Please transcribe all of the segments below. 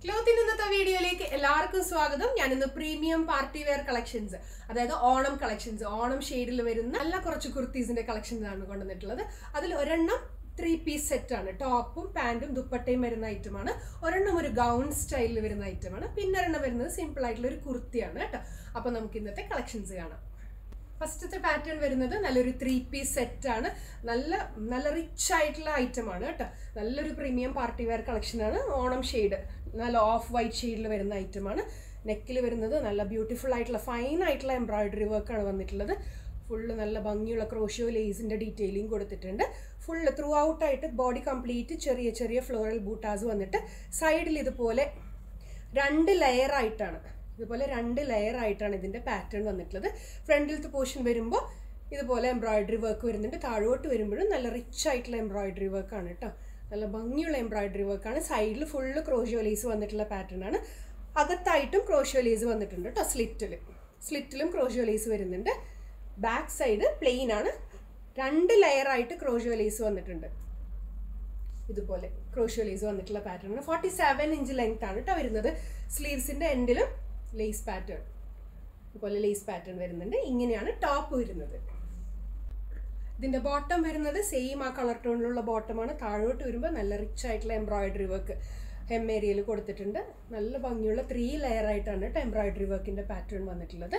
ക്ലോത്തിന്റെ ഇന്നത്തെ വീഡിയോയിലേക്ക് എല്ലാവർക്കും സ്വാഗതം ഞാൻ ഇന്ന് പ്രീമിയം പാർട്ടി വെയർ കളക്ഷൻസ് അതായത് ഓണം കളക്ഷൻസ് ഓണം ഷെയ്ഡിൽ വരുന്ന നല്ല കുറച്ച് കുർത്തീസിന്റെ കളക്ഷൻസ് ആണ് കൊണ്ടുവന്നിട്ടുള്ളത് അതിൽ ഒരെണ്ണം ത്രീ പീസ് സെറ്റ് ആണ് ടോപ്പും പാന്റും ദുപ്പട്ടയും വരുന്ന ഐറ്റമാണ് ഒരെണ്ണം ഒരു ഗൗൺ സ്റ്റൈലിൽ വരുന്ന ഐറ്റമാണ് പിന്നെ ഒരെണ്ണം വരുന്നത് സിമ്പിൾ ആയിട്ടുള്ള ഒരു കുർത്തിയാണ് കേട്ടോ അപ്പൊ നമുക്ക് ഇന്നത്തെ കളക്ഷൻസ് കാണാം ഫസ്റ്റത്തെ പാറ്റേൺ വരുന്നത് നല്ലൊരു ത്രീ പീസ് സെറ്റ് ആണ് നല്ല നല്ല റിച്ച് ആയിട്ടുള്ള ഐറ്റം ആണ് കേട്ടോ നല്ലൊരു പ്രീമിയം പാർട്ടി വെയർ കളക്ഷൻ ആണ് ഓണം ഷെയ്ഡ് നല്ല ഓഫ് വൈറ്റ് ഷെയ്ഡിൽ വരുന്ന ഐറ്റം ആണ് നെക്കിൽ വരുന്നത് നല്ല ബ്യൂട്ടിഫുൾ ആയിട്ടുള്ള ഫൈൻ ആയിട്ടുള്ള എംബ്രോയിഡറി വർക്കാണ് വന്നിട്ടുള്ളത് ഫുള്ള് നല്ല ഭംഗിയുള്ള ക്രോഷ്യോ ലേസിൻ്റെ ഡീറ്റെയിലിംഗ് കൊടുത്തിട്ടുണ്ട് ഫുള്ള് ത്രൂ ഔട്ട് ആയിട്ട് ബോഡി കംപ്ലീറ്റ് ചെറിയ ചെറിയ ഫ്ലോറൽ ബൂട്ടാസ് വന്നിട്ട് സൈഡിൽ ഇതുപോലെ രണ്ട് ലെയർ ആയിട്ടാണ് ഇതുപോലെ രണ്ട് ലെയർ ആയിട്ടാണ് ഇതിൻ്റെ പാറ്റേൺ വന്നിട്ടുള്ളത് ഫ്രണ്ടിലത്തെ പോർഷൻ വരുമ്പോൾ ഇതുപോലെ എംബ്രോയിഡറി വർക്ക് വരുന്നുണ്ട് താഴോട്ട് വരുമ്പോഴും നല്ല റിച്ച് ആയിട്ടുള്ള എംബ്രോയിഡറി വർക്കാണ് കേട്ടോ നല്ല ഭംഗിയുള്ള എംബ്രോയിഡറി വർക്കാണ് സൈഡിൽ ഫുള്ള് ക്രോഷ്യോ ലേസ് വന്നിട്ടുള്ള പാറ്റേൺ ആണ് അകത്തായിട്ടും ക്രോഷ്യോ ലേസ് വന്നിട്ടുണ്ട് കേട്ടോ സ്ലിറ്റിൽ സ്ലിറ്റിലും ക്രോഷ്യോ ലേസ് വരുന്നുണ്ട് ബാക്ക് സൈഡ് പ്ലെയിൻ ആണ് രണ്ട് ലെയർ ആയിട്ട് ക്രോഷ്യോ ലേസ് വന്നിട്ടുണ്ട് ഇതുപോലെ ക്രോഷ്യോ ലേസ് വന്നിട്ടുള്ള പാറ്റേൺ ആണ് ഫോർട്ടി സെവൻ ഇഞ്ച് ലെങ്ത് ആണ് കേട്ടോ വരുന്നത് സ്ലീവ്സിൻ്റെ എൻഡിലും ലേസ് പാറ്റേൺ ഇതുപോലെ ലേസ് പാറ്റേൺ വരുന്നുണ്ട് ഇങ്ങനെയാണ് ടോപ്പ് വരുന്നത് ഇതിൻ്റെ ബോട്ടം വരുന്നത് സെയിം ആ കളർ ടോണിലുള്ള ബോട്ടമാണ് താഴോട്ട് വരുമ്പോൾ നല്ല റിച്ച് ആയിട്ടുള്ള എംബ്രോയിഡറി വർക്ക് ഹെം ഏരിയയിൽ കൊടുത്തിട്ടുണ്ട് നല്ല ഭംഗിയുള്ള ത്രീ ലെയർ ആയിട്ടാണ് കേട്ടോ എംബ്രോയിഡറി വർക്കിൻ്റെ പാറ്റേൺ വന്നിട്ടുള്ളത്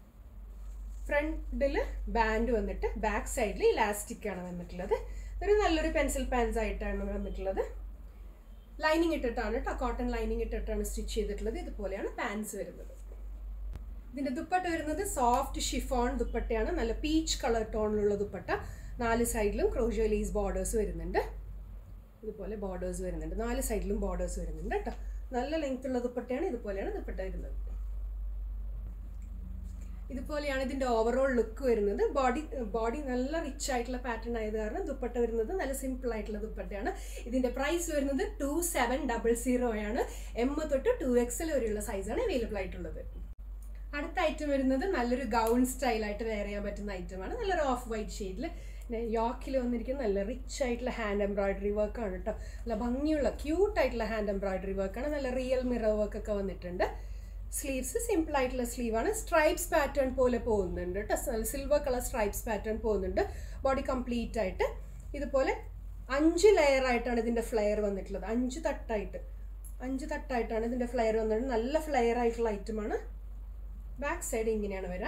ഫ്രണ്ടിൽ ബാൻഡ് വന്നിട്ട് ബാക്ക് സൈഡിൽ ഇലാസ്റ്റിക് ആണ് വന്നിട്ടുള്ളത് ഒരു നല്ലൊരു പെൻസിൽ പാൻസ് ആയിട്ടാണ് വന്നിട്ടുള്ളത് ലൈനിങ് ഇട്ടിട്ടാണ് കേട്ടോ കോട്ടൺ ലൈനിങ് ഇട്ടിട്ടാണ് സ്റ്റിച്ച് ചെയ്തിട്ടുള്ളത് ഇതുപോലെയാണ് പാൻസ് വരുന്നത് ഇതിന്റെ ദുപ്പട്ട വരുന്നത് സോഫ്റ്റ് ഷിഫോൺ ദുപ്പട്ടയാണ് നല്ല പീച്ച് കളർ ടോണിലുള്ള ദുപ്പട്ട നാല് സൈഡിലും ക്രോഷ്യോ ലേസ് ബോർഡേഴ്സ് വരുന്നുണ്ട് ഇതുപോലെ ബോർഡേഴ്സ് വരുന്നുണ്ട് നാല് സൈഡിലും ബോർഡേഴ്സ് വരുന്നുണ്ട് കേട്ടോ നല്ല ലെങ്ത് ഉള്ള ദുപ്പട്ടയാണ് ഇതുപോലെയാണ് ദുപ്പട്ട വരുന്നത് ഇതുപോലെയാണ് ഇതിന്റെ ഓവറോൾ ലുക്ക് വരുന്നത് ബോഡി ബോഡി നല്ല റിച്ച് ആയിട്ടുള്ള പാറ്റേൺ ആയത് കാരണം ദുപ്പട്ട വരുന്നത് നല്ല സിമ്പിൾ ആയിട്ടുള്ള ദുപ്പട്ടയാണ് ഇതിന്റെ പ്രൈസ് വരുന്നത് ടു സെവൻ ഡബിൾ സീറോ ആണ് എം തൊട്ട് ടു എക്സൽ വരെയുള്ള സൈസാണ് അവൈലബിൾ ആയിട്ടുള്ളത് അടുത്ത ഐറ്റം വരുന്നത് നല്ലൊരു ഗൗൺ സ്റ്റൈലായിട്ട് വെയർ ചെയ്യാൻ പറ്റുന്ന ഐറ്റമാണ് നല്ലൊരു ഓഫ് വൈറ്റ് ഷെയ്ഡിൽ യോക്കിൽ വന്നിരിക്കുന്ന നല്ല റിച്ച് ആയിട്ടുള്ള ഹാൻഡ് എംബ്രോയിഡറി വർക്കാണ് കേട്ടോ നല്ല ഭംഗിയുള്ള ക്യൂട്ട് ആയിട്ടുള്ള ഹാൻഡ് എംബ്രോയിഡറി വർക്കാണ് നല്ല റിയൽ മിറർ വർക്ക് ഒക്കെ വന്നിട്ടുണ്ട് സ്ലീവ്സ് സിമ്പിൾ ആയിട്ടുള്ള സ്ലീവാണ് സ്ട്രൈപ്സ് പാറ്റേൺ പോലെ പോകുന്നുണ്ട് കേട്ടോ സിൽവർ കളർ സ്ട്രൈപ്സ് പാറ്റേൺ പോകുന്നുണ്ട് ബോഡി കംപ്ലീറ്റ് ആയിട്ട് ഇതുപോലെ അഞ്ച് ലെയർ ആയിട്ടാണ് ഇതിൻ്റെ ഫ്ലെയർ വന്നിട്ടുള്ളത് അഞ്ച് തട്ടായിട്ട് അഞ്ച് തട്ടായിട്ടാണ് ഇതിൻ്റെ ഫ്ലെയർ വന്നിട്ട് നല്ല ഫ്ലെയർ ആയിട്ടുള്ള ഐറ്റമാണ് ബാക്ക് സൈഡ് ഇങ്ങനെയാണ് വരിക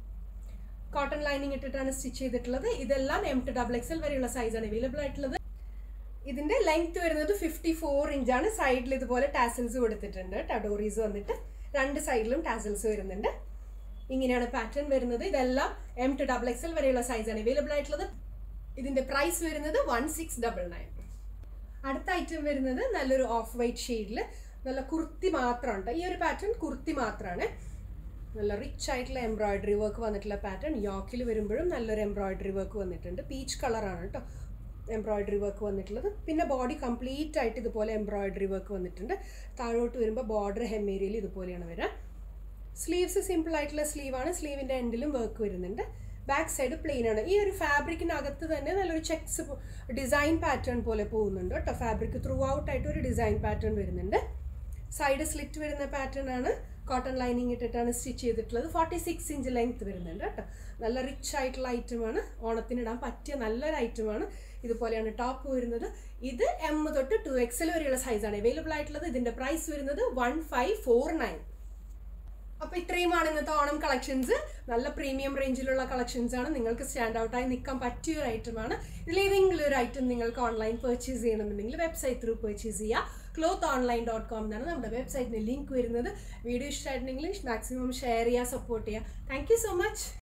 കോട്ടൺ ലൈനിങ് ഇട്ടിട്ടാണ് സ്റ്റിച്ച് ചെയ്തിട്ടുള്ളത് ഇതെല്ലാം എം ടു ഡബിൾ എക്സൽ വരെയുള്ള സൈസാണ് അവൈലബിൾ ആയിട്ടുള്ളത് ഇതിന്റെ ലെങ്ത് വരുന്നത് ഫിഫ്റ്റി ഫോർ ഇഞ്ചാണ് സൈഡിൽ ഇതുപോലെ ടാസൽസ് കൊടുത്തിട്ടുണ്ട് ടഡോറീസ് വന്നിട്ട് രണ്ട് സൈഡിലും ടാസൽസ് വരുന്നുണ്ട് ഇങ്ങനെയാണ് പാറ്റേൺ വരുന്നത് ഇതെല്ലാം എം ടു ഡബിൾ എക്സൽ വരെയുള്ള സൈസാണ് അവൈലബിൾ ആയിട്ടുള്ളത് ഇതിന്റെ പ്രൈസ് വരുന്നത് വൺ സിക്സ് ഡബിൾ നയൻ അടുത്ത ഐറ്റം വരുന്നത് നല്ലൊരു ഓഫ് വൈറ്റ് ഷെയ്ഡിൽ നല്ല കുർത്തി മാത്രമുണ്ട് ഈ ഒരു പാറ്റേൺ കുർത്തി മാത്രമാണ് നല്ല റിച്ച് ആയിട്ടുള്ള എംബ്രോയിഡറി വർക്ക് വന്നിട്ടുള്ള പാറ്റേൺ യോക്കിൽ വരുമ്പോഴും നല്ലൊരു എംബ്രോയിഡറി വർക്ക് വന്നിട്ടുണ്ട് പീച്ച് കളറാണ് കേട്ടോ എംബ്രോയിഡറി വർക്ക് വന്നിട്ടുള്ളത് പിന്നെ ബോഡി കംപ്ലീറ്റ് ആയിട്ട് ഇതുപോലെ എംബ്രോയിഡറി വർക്ക് വന്നിട്ടുണ്ട് താഴോട്ട് വരുമ്പോൾ ബോർഡർ ഹെം ഏരിയയിൽ ഇതുപോലെയാണ് വരിക സ്ലീവ്സ് സിമ്പിൾ ആയിട്ടുള്ള സ്ലീവാണ് സ്ലീവിൻ്റെ എൻഡിലും വർക്ക് വരുന്നുണ്ട് ബാക്ക് സൈഡ് പ്ലെയിൻ ആണ് ഈ ഒരു ഫാബ്രിക്കിനകത്ത് തന്നെ നല്ലൊരു ചെക്സ് ഡിസൈൻ പാറ്റേൺ പോലെ പോകുന്നുണ്ട് കേട്ടോ ഫാബ്രിക് ത്രൂ ഔട്ട് ആയിട്ട് ഒരു ഡിസൈൻ പാറ്റേൺ വരുന്നുണ്ട് സൈഡ് സ്ലിറ്റ് വരുന്ന പാറ്റേൺ ആണ് കോട്ടൺ ലൈനിങ് ഇട്ടിട്ടാണ് സ്റ്റിച്ച് ചെയ്തിട്ടുള്ളത് ഫോർട്ടി സിക്സ് ഇഞ്ച് ലെങ്ത് വരുന്നുണ്ട് കേട്ടോ നല്ല റിച്ച് ആയിട്ടുള്ള ഐറ്റമാണ് ഓണത്തിന് ഇടാൻ പറ്റിയ നല്ലൊരു ഐറ്റമാണ് ഇതുപോലെയാണ് ടോപ്പ് വരുന്നത് ഇത് എം തൊട്ട് ടു എക്സൽ വരെയുള്ള സൈസാണ് അവൈലബിൾ ആയിട്ടുള്ളത് ഇതിന്റെ പ്രൈസ് വരുന്നത് വൺ ഫൈവ് ഫോർ നയൻ അപ്പൊ ഇത്രയുമാണ് ഇന്നത്തെ ഓണം കളക്ഷൻസ് നല്ല പ്രീമിയം റേഞ്ചിലുള്ള കളക്ഷൻസ് ആണ് നിങ്ങൾക്ക് സ്റ്റാൻഡ് ഔട്ടായി നിൽക്കാൻ പറ്റിയ ഒരു ഐറ്റമാണ് ഇതിലേതെങ്കിലും ഒരു ഐറ്റം നിങ്ങൾക്ക് ഓൺലൈൻ പർച്ചേസ് ചെയ്യണമെന്നുണ്ടെങ്കിൽ വെബ്സൈറ്റ് ത്രൂ പർച്ചേസ് ചെയ്യുക ക്ലോത്ത് ഓൺലൈൻ ഡോട്ട് കോം എന്നാണ് നമ്മുടെ വെബ്സൈറ്റിന് ലിങ്ക് വരുന്നത് വീഡിയോ ഇഷ്ടമായിട്ടുണ്ടെങ്കിൽ മാക്സിമം ഷെയർ ചെയ്യുക സപ്പോർട്ട് ചെയ്യുക താങ്ക് യു സോ മച്ച്